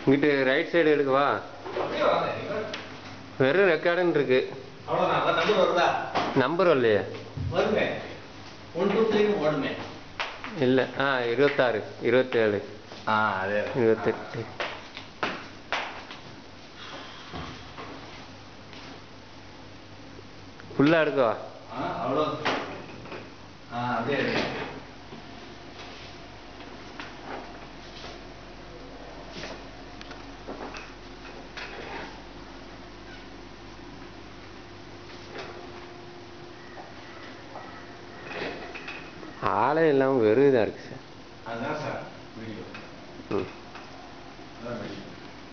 இங்கிட்டு right side எடுக்கவா அப்படியே வாங்க நீங்க. வெறும் ரெக்கார்டுன்னு இருக்கு அவ்வளவுதான் அதான் நம்பர் வருதா நம்பர் வரலையே வருங்க ஒன் டூ த்ரீன்னு ஓடுமே இல்லை ஆ இருபத்தாறு இருபத்தேழு ஆ அதே இருபத்தெட்டு ஃபுல்லாக எடுக்கவா ஆ அவ்வளோ ஆ அதே அதே. ஆளே இல்லாமல் வெறும் இதாக இருக்கு சார் அதுதான் சார் வீடியோ ம் அதான் வீடியோ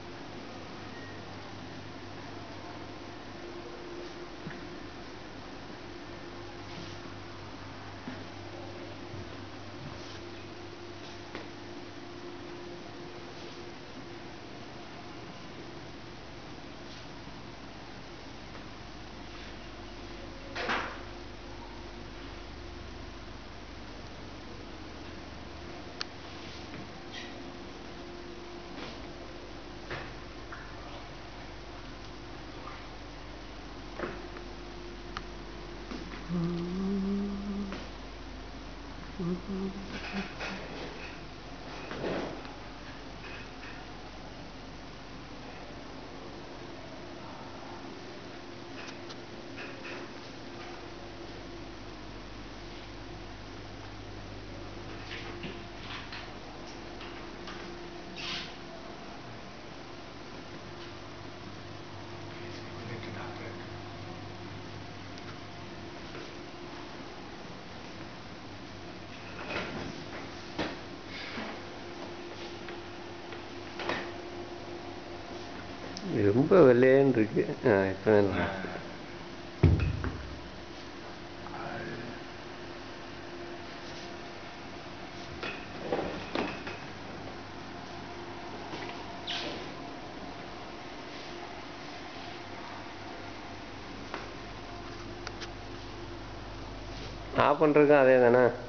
ரொம்ப வெள்ளையன்னு இருக்கு ஆ இப்போ நல்லா இருக்கு. ஆஃப் பண்ணுறதுக்கும் அதே தானே